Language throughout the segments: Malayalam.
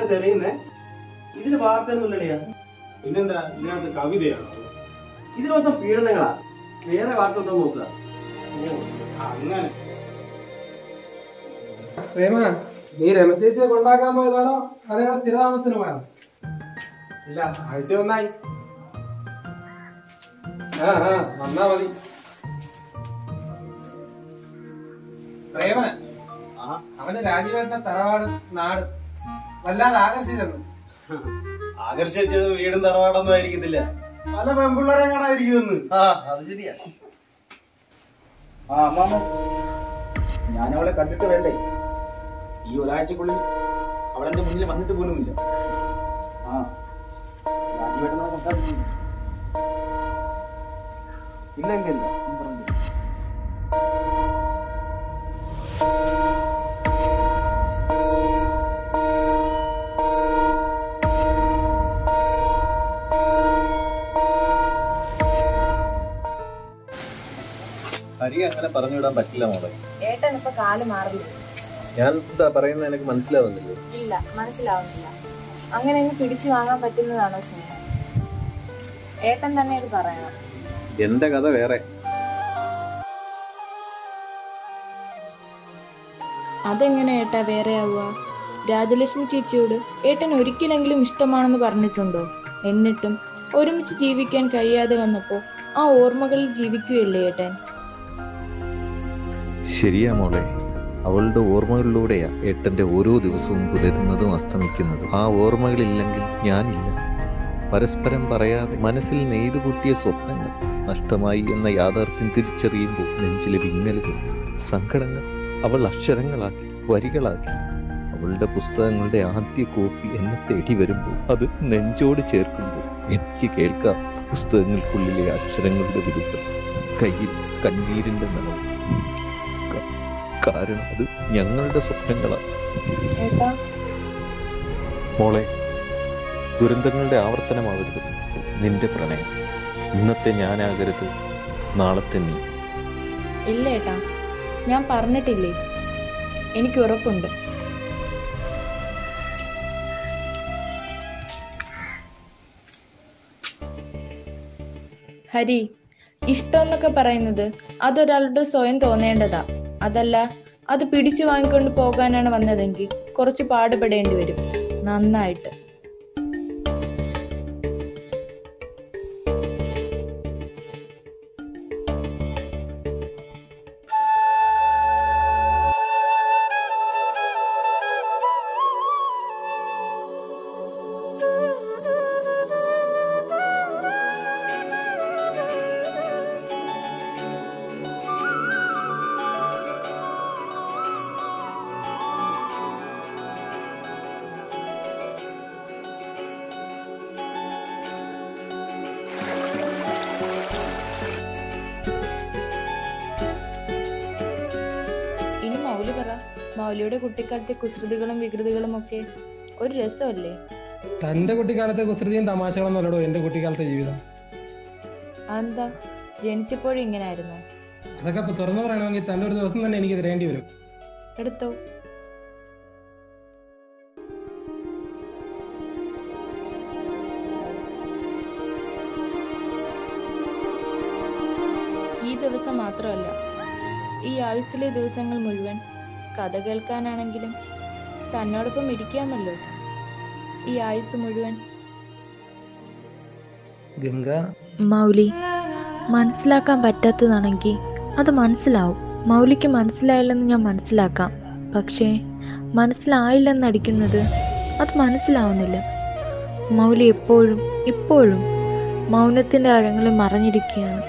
തെരയുന്നേ ഇതിന് വാർത്തയൊന്നുമില്ലടിയാ പിന്നെന്താ ഇതിനകത്ത് കവിതയാണോ ഇതിന് മൊത്തം പീഡനങ്ങളാ വേറെ വാർത്ത ഉണ്ടോ എന്ന് നോക്കുക ഓ അങ്ങനെ പ്രേമ നീ രമചേച്ചിയെ കൊണ്ടാക്കാൻ പോയതാണോ അതേടാ സ്ഥിരതാമസത്തിന് പോയാണോ ഇല്ല ആഴ്ച ഒന്നായി ആ ആ വന്നാ മതി പ്രേമ അവന് രാജീവേട്ട തറവാട് നാട് വല്ലാതെ ആകർഷിച്ചെന്ന് ആകർഷിച്ചത് വീടും തറവാടൊന്നും ആയിരിക്കത്തില്ല പല പെൺപിള്ളേരെ കാണാതിരിക്കുമെന്ന് ആ അത് ശരിയാ ആ അമ്മാമ്മ ഞാൻ അവളെ കണ്ടിട്ട് വേണ്ടേ ഈ ഒരാഴ്ചക്കുള്ളിൽ അവളെന്റെ മുന്നിൽ വന്നിട്ട് പോലുമില്ല ആ രാജീവേട്ടനോട് സംസാരിച്ചിട്ടുണ്ട് ഇല്ല ഇല്ല ഇല്ല ഞാൻ പറഞ്ഞില്ല. ഹരി അങ്ങനെ പറഞ്ഞു വിടാൻ പറ്റില്ല മോളെ ഏട്ടൻ ഇപ്പൊ കാല് മാറില്ല ഞാൻ എന്താ പറയുന്നത് എനിക്ക് മനസ്സിലാവുന്നില്ല ഇല്ല മനസ്സിലാവുന്നില്ല അങ്ങനെ അങ്ങ് പിടിച്ചു വാങ്ങാൻ പറ്റുന്നതാണോ സ്നേഹം ഏട്ടൻ തന്നെ ഇത് പറയണം എന്റെ കഥ വേറെ അതെങ്ങനെ ഏട്ടാ വേറെ ആവുക രാജലക്ഷ്മി ചേച്ചിയോട് ഏട്ടൻ ഒരിക്കലെങ്കിലും ഇഷ്ടമാണെന്ന് പറഞ്ഞിട്ടുണ്ടോ എന്നിട്ടും ഒരുമിച്ച് ജീവിക്കാൻ കഴിയാതെ വന്നപ്പോ ആ ഓർമ്മകളിൽ ജീവിക്കുകയല്ലേ ഏട്ടൻ ശരിയാ മോളെ അവളുടെ ഓർമ്മകളിലൂടെയാ ഏട്ടന്റെ ഓരോ ദിവസവും പുലരുന്നതും അസ്തമിക്കുന്നതും ആ ഓർമ്മകളില്ലെങ്കിൽ ഞാനില്ല പരസ്പരം പറയാതെ മനസ്സിൽ നെയ്തു കൂട്ടിയ സ്വപ്നങ്ങൾ നഷ്ടമായി എന്ന യാഥാർത്ഥ്യം തിരിച്ചറിയുമ്പോൾ നെഞ്ചിലെ വിങ്ങലുകൾ സങ്കടങ്ങൾ അവൾ അക്ഷരങ്ങളാക്കി വരികളാക്കി അവളുടെ പുസ്തകങ്ങളുടെ ആദ്യ കോപ്പി എന്നെ തേടി വരുമ്പോൾ അത് നെഞ്ചോട് ചേർക്കുമ്പോൾ എനിക്ക് കേൾക്കാം പുസ്തകങ്ങൾക്കുള്ളിലെ അക്ഷരങ്ങളുടെ വിരുദ്ധം കയ്യിൽ കണ്ണീരിന്റെ നിറം ക- കാരണം അത് ഞങ്ങളുടെ സ്വപ്നങ്ങളാണ് ഏട്ടാ മോളെ ദുരന്തങ്ങളുടെ ആവർത്തനമാവരുത് നിന്റെ പ്രണയം ഇന്നത്തെ ഞാനാകരുത് നാളത്തെ നീ ഇല്ല ഏട്ടാ ഞാൻ പറഞ്ഞിട്ടില്ലേ എനിക്ക് ഉറപ്പുണ്ട് ഹരി ഇഷ്ടം എന്നൊക്കെ പറയുന്നത് അതൊരാളുടെ സ്വയം തോന്നേണ്ടതാ അതല്ല അത് പിടിച്ചു വാങ്ങിക്കൊണ്ട് പോകാനാണ് വന്നതെങ്കിൽ കുറച്ച് പാടുപെടേണ്ടി വരും നന്നായിട്ട് ഇനി മൗലി പറ മൗലിയുടെ കുട്ടിക്കാലത്തെ കുസൃതികളും വികൃതികളും ഒക്കെ ഒരു രസമല്ലേ തന്റെ കുട്ടിക്കാലത്തെ കുസൃതിയും തമാശകളും നല്ലടോ എന്റെ കുട്ടിക്കാലത്തെ ജീവിതം അതെന്താ ജനിച്ചപ്പോഴും ഇങ്ങനെ ആയിരുന്നു അതൊക്കെ ഇപ്പൊ തുറന്നു പറയണമെങ്കിൽ തന്റെ ഒരു ദിവസം തന്നെ എനിക്ക് തരേണ്ടി വരും എടുത്തോ ഈ ദിവസം മാത്രമല്ല ഈ ആയുസ്സിലെ ദിവസങ്ങൾ മുഴുവൻ കഥ കേൾക്കാനാണെങ്കിലും തന്നോടൊപ്പം ഇരിക്കാമല്ലോ ഈ ആയുസ് മുഴുവൻ ഗംഗ മൗലി മനസ്സിലാക്കാൻ പറ്റാത്തതാണെങ്കിൽ അത് മനസ്സിലാവും മൗലിക്ക് മനസ്സിലായില്ലെന്ന് ഞാൻ മനസ്സിലാക്കാം പക്ഷേ മനസ്സിലായില്ലെന്ന് അടിക്കുന്നത് അത് മനസ്സിലാവുന്നില്ല മൗലി എപ്പോഴും ഇപ്പോഴും മൗനത്തിന്റെ ആഴങ്ങളിൽ മറഞ്ഞിരിക്കുകയാണ്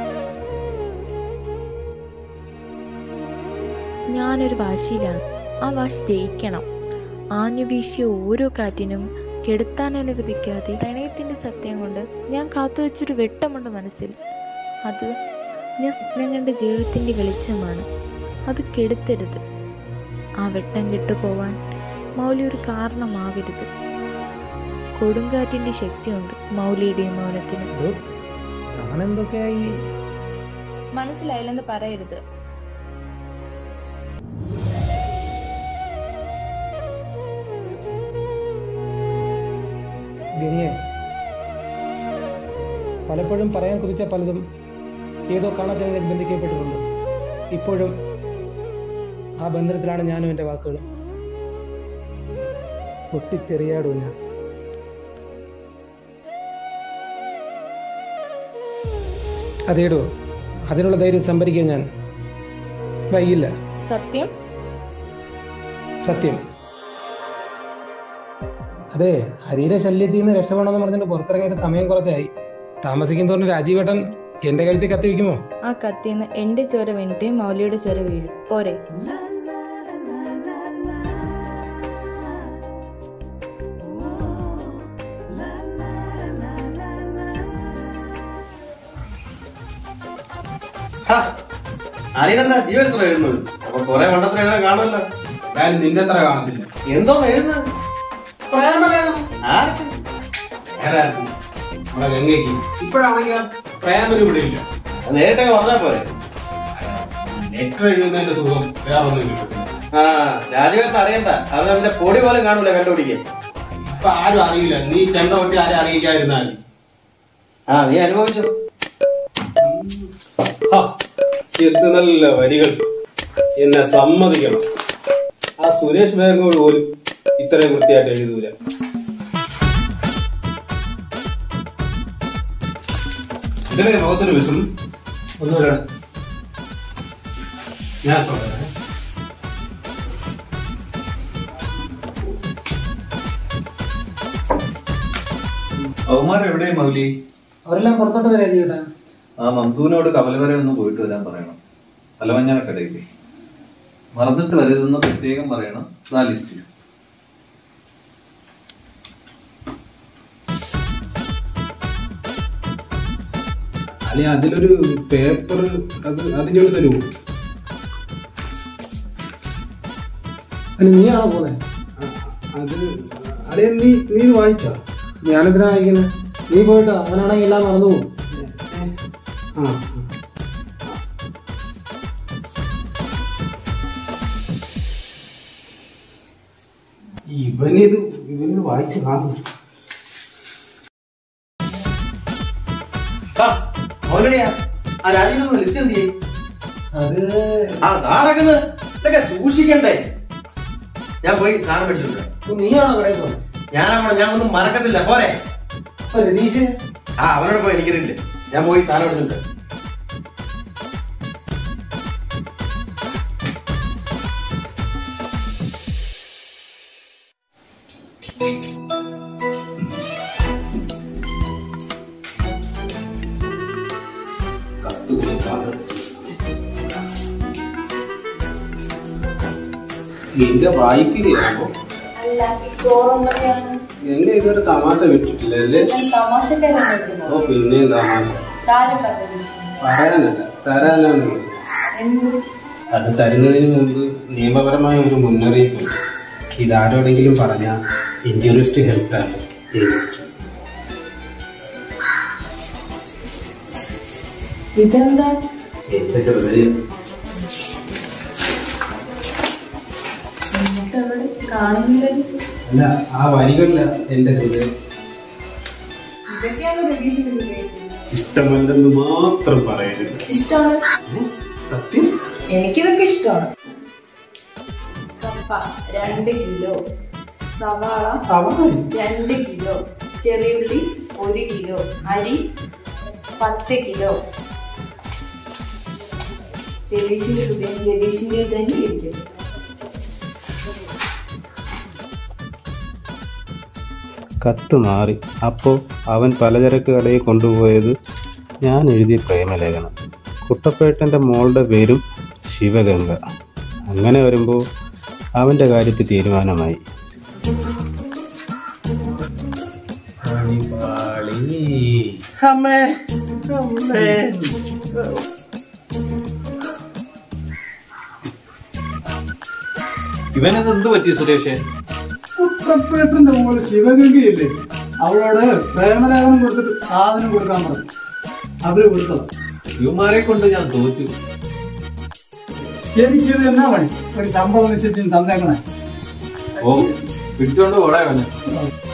ഞാനൊരു വാശിയിലാണ് ആ വാശി ജയിക്കണം ആഞ്ഞു വീശിയ ഓരോ കാറ്റിനും കെടുത്താൻ അനുവദിക്കാതെ പ്രണയത്തിന്റെ സത്യം കൊണ്ട് ഞാൻ കാത്തുവച്ചൊരു വെട്ടമുണ്ട് മനസ്സിൽ അത് ഞാൻ സ്വപ്നം കണ്ട ജീവിതത്തിന്റെ വെളിച്ചമാണ് അത് കെടുത്തരുത് ആ വെട്ടം കെട്ടുപോവാൻ മൗലി ഒരു കാരണമാകരുത് കൊടുങ്കാറ്റിന്റെ ശക്തിയുണ്ട് മൗലിയുടെയും മൗനത്തിന് താനെന്തൊക്കെയായി മനസ്സിലായില്ലെന്ന് പറയരുത് ഗംഗെ പലപ്പോഴും പറയാൻ കുതിച്ച പലതും ഏതോ കാണാച്ചങ്ങളിൽ ബന്ധിക്കപ്പെട്ടിട്ടുണ്ട് ഇപ്പോഴും ആ ബന്ധനത്തിലാണ് ഞാനും എൻ്റെ വാക്കുകളും പൊട്ടിച്ചെറിയാടും ഞാൻ അതേടോ അതിനുള്ള ധൈര്യം സംഭരിക്കാൻ ഞാൻ വൈകില്ല സത്യം സത്യം അതെ ഹരിയുടെ ശല്യത്തിൽ നിന്ന് രക്ഷപ്പെടണമെന്ന് പറഞ്ഞിട്ട് പുറത്തിറങ്ങിയിട്ട് സമയം കുറച്ചായി താമസിക്കും തോറും രാജീവേട്ടൻ എന്റെ കഴുത്തിൽ കത്തി വെക്കുമോ ആ കത്തിന്ന് എന്റെ ചോര വീണിട്ട് മൗലിയുടെ ചോര വീഴും പോരെ അനിയനെന്താ ജീവനത്ര എഴുതുന്നത് അപ്പൊ കൊറേ മണ്ടത്ര എഴുതാൻ കാണുമല്ലോ എന്തായാലും നിന്റെ അത്ര കാണത്തില്ല എന്തോ എഴുതുന്നത് ആർക്ക്? വേറെ ആർക്കും നമ്മുടെ ഗംഗയ്ക്ക് ഇപ്പോഴാണെങ്കിൽ പ്രേമനും ഇവിടെ ഇല്ല അത് നേരിട്ടങ്ങ് പറഞ്ഞാ പോരെ ലെറ്റർ എഴുതുന്നതിന്റെ സുഖം വേറെ ഒന്നും കിട്ടും ആ രാജവേട്ടൻ അറിയണ്ട അത് അതിന്റെ പൊടി പോലും കാണൂല കണ്ടുപിടിക്കാൻ ഇപ്പൊ ആരും അറിയില്ല നീ ചെണ്ട കൊട്ടി ആരും അറിയിക്കാതിരുന്നാൽ ആ നീ അനുഭവിച്ചു എന്ത് നല്ല വരികൾ എന്നെ സമ്മതിക്കണം ആ സുരേഷ് ബാങ്കോട് പോലും ഇത്രയും വൃത്തിയായിട്ട് എഴുതൂല ഇതിനെ മുഖത്തൊരു വിഷം ഒന്നുമില്ല ഞാൻ പറയാം അവന്മാർ എവിടെ മൗലി അവരെല്ലാം പുറത്തോട്ട് വരാ രാജീവേട്ടാ ആ മന്ദുവിനോട് കവല വരെ ഒന്ന് പോയിട്ട് വരാൻ പറയണം തലമഞ്ഞാനക്കടയില്ലേ മറന്നിട്ട് വരരുതെന്ന് പ്രത്യേകം പറയണം ആ ലിസ്റ്റ് അല്ലെ അതിലൊരു പേപ്പർ അത് അതിനോട് തരുമോ അല്ല നീയാണോ പോന്നെ അത് അല്ലെ നീ നീ ഇത് വായിച്ചാ ഞാനെന്തിനാ വായിക്കുന്നത് നീ പോയിട്ടോ അവനാണെങ്കിൽ എല്ലാം മറന്നു പോകും ആ ഇവനിത് ഇവനിത് വായിച്ച് കാണും മൗലടിയാ ആ രാജീവ് ലിസ്റ്റ് എന്ത് ചെയ്യും അത് ആ നാടക്കുന്നത് ഇതൊക്കെ സൂക്ഷിക്കണ്ടേ ഞാൻ പോയി സാധനം മേടിച്ചിട്ടുണ്ട് നീയാണോ കടയിൽ പോകുന്നത് ഞാൻ അവിടെ ഞാൻ ഒന്നും മറക്കത്തില്ല പോരെ അപ്പൊ രതീഷ് ആ അവനോട് പോയി എനിക്കറിയില്ല ഞാൻ പോയി സാധനം മേടിച്ചിട്ടുണ്ട് കത്ത് കൊടുക്കാതെ നിന്റെ വായിക്കുകയാണോ അല്ല ചോറുള്ളതാണ് എന്നെ ഇതൊരു തമാശ വിട്ടിട്ടില്ല അല്ലേ ഞാൻ തമാശക്കാരെ നോക്കുന്നു ഓ പിന്നെ തമാശ കാലം പറഞ്ഞു പറയാനല്ല തരാനാണ് എന്ത് അത് തരുന്നതിന് മുമ്പ് നിയമപരമായ ഒരു മുന്നറിയിപ്പ് ഇതാരോടെങ്കിലും പറഞ്ഞ ഇഞ്ചുറിസ്റ്റ് ഹെൽത്താണ് ഇതെന്താ എന്തൊക്കെ ഹൃദയം എന്നിട്ട് അവിടെ കാണുന്നില്ലല്ലോ അല്ല ആ വരികളില എന്റെ ഹൃദയം ഇതൊക്കെയാണ് രതീഷിന്റെ വിജയിക്കുന്നത് ഇഷ്ടമല്ലെന്ന് മാത്രം പറയരുത് ഇഷ്ടമാണ് ഏ? സത്യം എനിക്കിതൊക്കെ ഇഷ്ടമാണ് കപ്പ രണ്ട് കിലോ സവാള സവാള രണ്ട് കിലോ ചെറിയുള്ളി ഒരു കിലോ അരി പത്ത് കിലോ രതീഷിന്റെ ഹൃദയം രതീഷിന്റെ തന്നെ ഇരിക്കും കത്ത് മാറി അപ്പോൾ അവൻ പലചരക്ക് കടയിൽ കൊണ്ടുപോയത് ഞാൻ എഴുതിയ പ്രേമലേഖനം കുട്ടപ്പേട്ടൻ്റെ മോളുടെ പേരും ശിവഗംഗ അങ്ങനെ വരുമ്പോൾ അവൻ്റെ കാര്യത്തിൽ തീരുമാനമായി അമ്മേ അമ്മേ ഇവനത് എന്ത് പറ്റി സുരേഷേ കുട്ടപ്പേട്ടന്റെ മോള് ശിവഗംഗയില്ലേ അവളോട് പ്രേമലേഖനം കൊടുത്തിട്ട് സാധനം കൊടുക്കാൻ പറഞ്ഞു അവര് കൊടുത്തത് ഇവന്മാരെ കൊണ്ട് ഞാൻ തോറ്റു എനിക്കിത് എന്നാ പണി ഒരു ശമ്പളം നിശ്ചയിച്ച് തന്നേക്കണേ ഓ പിടിച്ചോണ്ട് പോടാ അവന്